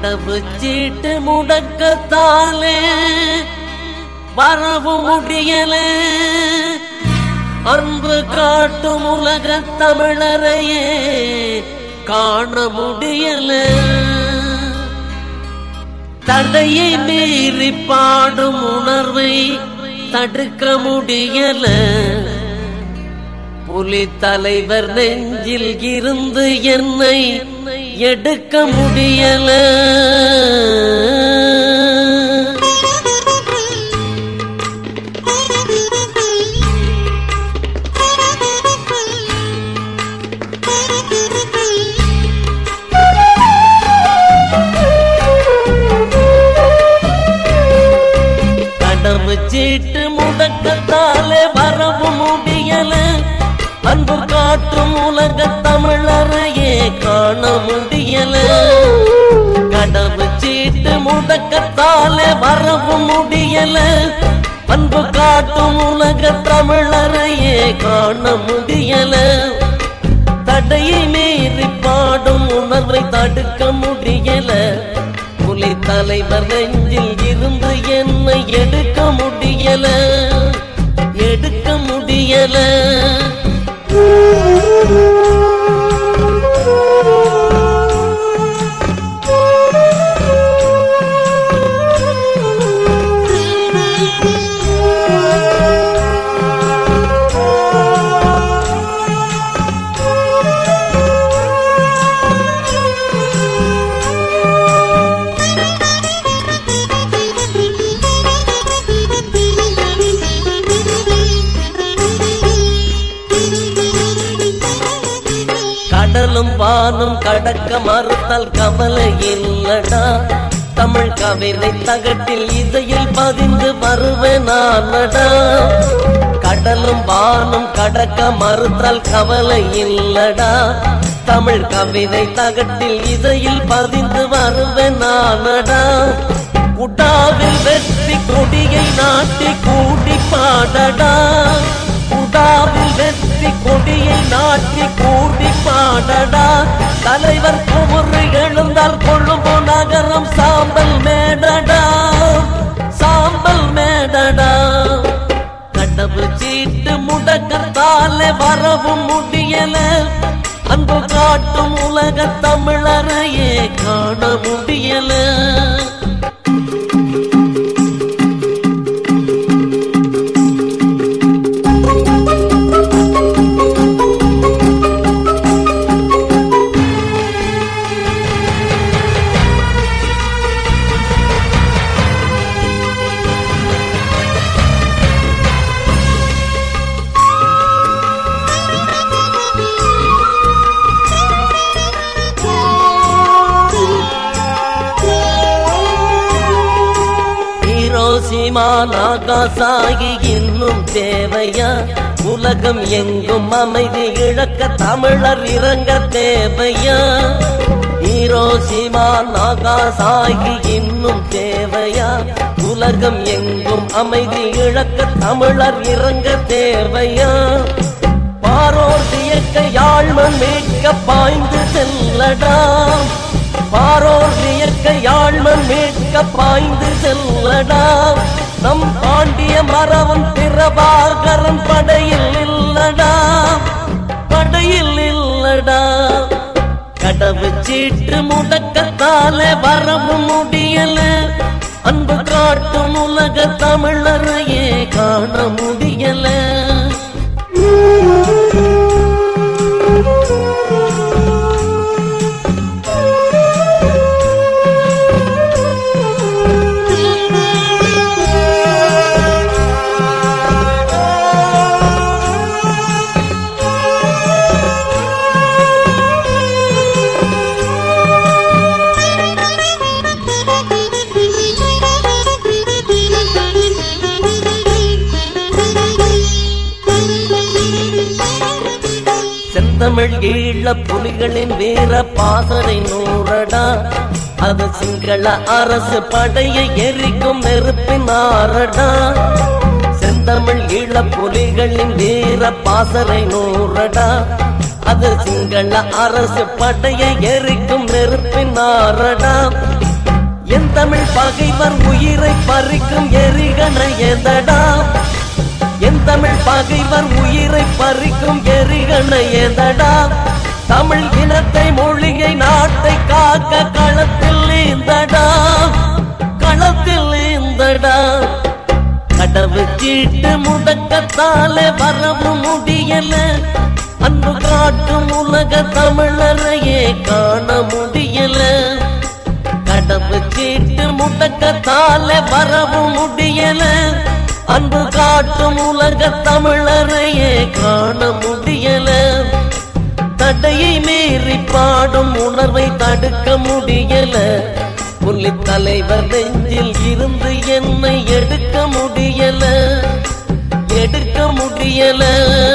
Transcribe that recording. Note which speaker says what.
Speaker 1: கடவு சீட்டு முடக்கத்தாலே வரவு முடியல அன்பு காட்டும் உலக தமிழரையே காண முடியல தடையை மீறி பாடும் உணர்வை தடுக்க முடியல புலி தலைவர் நெஞ்சில் இருந்து என்னை எடுக்க முடியல கடவு சீட்டு முடக்கத்தாலே வரவு முடியல அன்பு காட்டும் உலக தமிழரையே காண முடியல கடவு சீட்டு முடக்கத்தாலே வரவு முடியல அன்பு காட்டும் உலக தமிழரையே காண முடியல தடையை மீறி பாடும் உணர்வை தடுக்க முடியல புலி தலைவர் நெஞ்சில் இருந்து என்னை எடுக்க முடியல எடுக்க முடியல கடலும் வானும் கடக்க மறுத்தால் கவலை இல்லடா தமிழ் கவிதை தகட்டில் இசையில் பதிந்து வருவேன் நானடா கடலும் வானும் கடக்க மறுத்தால் கவலை இல்லடா தமிழ் கவிதை தகட்டில் இசையில் பதிந்து வருவேன் நானடா குடாவில் வெற்றி கொடியை நாட்டி கூடி பாடடா குடாவில் வெற்றி கொடியை நாட்டி கூடி பாடடா தலைவர் குமுறு எழுந்தால் கொழும்பு நகரம் சாம்பல் மேடடா சாம்பல் மேடடா கடவு சீட்டு முடக்கத்தாலே வரவும் முடியல அன்பு காட்டும் உலக தமிழரையே காண முடியல ஹீரோசிமா நாகாசாகி இன்னும் தேவையா உலகம் எங்கும் அமைதி இழக்க தமிழர் இறங்க தேவையா ஹீரோசிமா நாகாசாகி இன்னும் தேவையா உலகம் எங்கும் அமைதி இழக்க தமிழர் இறங்க தேவையா பாரோர் இயற்கை யாழ்மன் மீட்க பாய்ந்து செல்லடா பாரோர் இயற்கை யாழ்மன் மீட்க பாய்ந்து செல்லடா நம் பாண்டிய மரவன் பிரபாகரன் படையில் இல்லடா படையில் இல்லடா கடவு சீட்டு முடக்கத்தாலே வரவும் முடியல அன்பு காட்டும் உலக தமிழரையே காண முடியல செந்தமிழ் ஈழ புலிகளின் வீர பாசறை நூறடா அது சிங்கள அரசு படையை எரிக்கும் நெருப்பின் ஆறடா செந்தமிழ் ஈழ புலிகளின் வீர பாசறை நூறடா அது சிங்கள அரசு படையை எரிக்கும் நெருப்பின் ஆறடா என் தமிழ் பகைவர் உயிரை பறிக்கும் எரிகணை எதடா என் தமிழ் பகைவர் உயிரை பறிக்கும் எரிகணை எதடா தமிழ் இனத்தை மொழியை நாட்டை காக்க களத்தில் நீந்தடா களத்தில் நீந்தடா கடவு சீட்டு முடக்கத்தாலே வரவும் முடியல அன்பு காட்டும் உலக தமிழரையே காண முடியல கடவு சீட்டு முடக்கத்தாலே வரவும் முடியல அன்பு காட்டும் உலக தமிழரையே காண முடியல தடையை மீறி பாடும் உணர்வை தடுக்க முடியல புள்ளி தலைவர் நெஞ்சில் இருந்து என்னை எடுக்க முடியல எடுக்க முடியல